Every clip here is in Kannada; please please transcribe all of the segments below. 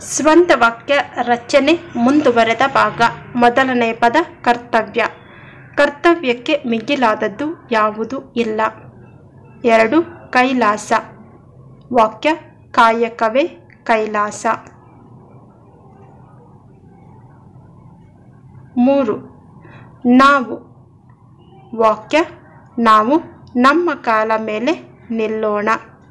ಸ್ವಂತ ವಾಕ್ಯ ರಚನೆ ಮುಂದುವರೆದ ಭಾಗ ಮೊದಲನೇ ಪದ ಕರ್ತವ್ಯ ಕರ್ತವ್ಯಕ್ಕೆ ಮಿಗಿಲಾದದ್ದು ಯಾವುದೂ ಇಲ್ಲ ಎರಡು ಕೈಲಾಸ ವಾಕ್ಯ ಕಾಯಕವೇ ಕೈಲಾಸ ಮೂರು ನಾವು ವಾಕ್ಯ ನಾವು ನಮ್ಮ ಕಾಲ ಮೇಲೆ ನಿಲ್ಲೋಣ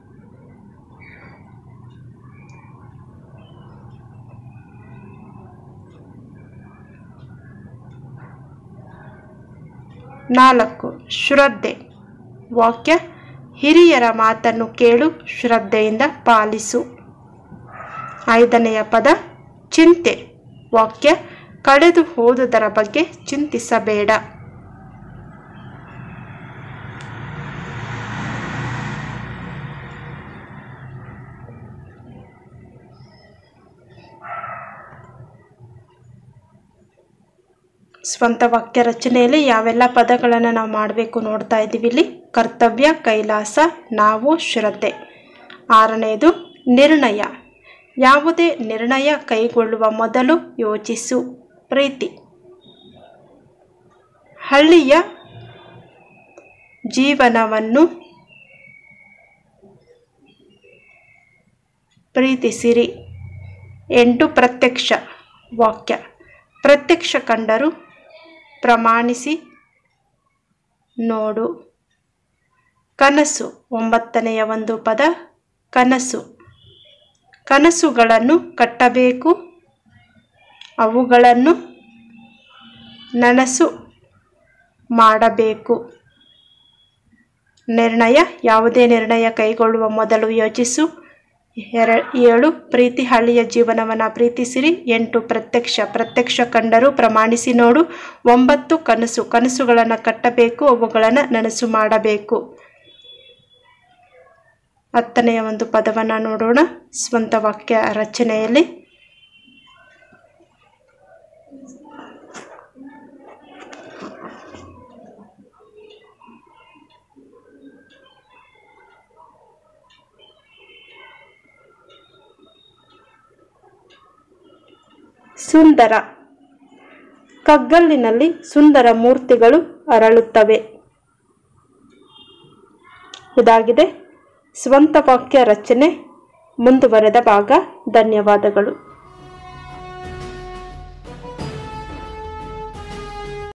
ನಾಲ್ಕು ಶ್ರದ್ಧೆ ವಾಕ್ಯ ಹಿರಿಯರ ಮಾತನ್ನು ಕೇಳು ಶ್ರದ್ಧೆಯಿಂದ ಪಾಲಿಸು ಐದನೆಯ ಪದ ಚಿಂತೆ ವಾಕ್ಯ ಕಳೆದು ಹೋದುದರ ಬಗ್ಗೆ ಚಿಂತಿಸಬೇಡ ಸ್ವಂತ ವಾಕ್ಯ ರಚನೆಯಲ್ಲಿ ಯಾವೆಲ್ಲ ಪದಗಳನ್ನು ನಾವು ಮಾಡಬೇಕು ನೋಡ್ತಾ ಇದ್ದೀವಿ ಇಲ್ಲಿ ಕರ್ತವ್ಯ ಕೈಲಾಸ ನಾವು ಶ್ರದ್ಧೆ ಆರನೆಯದು ನಿರ್ಣಯ ಯಾವುದೇ ನಿರ್ಣಯ ಕೈಗೊಳ್ಳುವ ಮೊದಲು ಯೋಚಿಸು ಪ್ರೀತಿ ಹಳ್ಳಿಯ ಜೀವನವನ್ನು ಪ್ರೀತಿಸಿರಿ ಎಂಟು ಪ್ರತ್ಯಕ್ಷ ವಾಕ್ಯ ಪ್ರತ್ಯಕ್ಷ ಕಂಡರು ಪ್ರಮಾಣಿಸಿ ನೋಡು ಕನಸು ಒಂಬತ್ತನೆಯ ಒಂದು ಪದ ಕನಸು ಕನಸುಗಳನ್ನು ಕಟ್ಟಬೇಕು ಅವುಗಳನ್ನು ನನಸು ಮಾಡಬೇಕು ನಿರ್ಣಯ ಯಾವುದೇ ನಿರ್ಣಯ ಕೈಗೊಳ್ಳುವ ಮೊದಲು ಯೋಚಿಸು ಎರ ಏಳು ಪ್ರೀತಿ ಹಳ್ಳಿಯ ಜೀವನವನ್ನು ಪ್ರೀತಿಸಿರಿ ಎಂಟು ಪ್ರತ್ಯಕ್ಷ ಪ್ರತ್ಯಕ್ಷ ಕಂಡರು ಪ್ರಮಾಣಿಸಿ ನೋಡು ಒಂಬತ್ತು ಕನಸು ಕನಸುಗಳನ್ನು ಕಟ್ಟಬೇಕು ಅವುಗಳನ್ನು ನನಸು ಮಾಡಬೇಕು ಹತ್ತನೆಯ ಒಂದು ಪದವನ್ನು ನೋಡೋಣ ಸ್ವಂತ ವಾಕ್ಯ ರಚನೆಯಲ್ಲಿ ಸುಂದರ ಕಗ್ಗಲ್ಲಿನಲ್ಲಿ ಸುಂದರ ಮೂರ್ತಿಗಳು ಅರಳುತ್ತವೆ ಇದಾಗಿದೆ ಸ್ವಂತ ವಾಕ್ಯ ರಚನೆ ಮುಂದುವರೆದ ಭಾಗ ಧನ್ಯವಾದಗಳು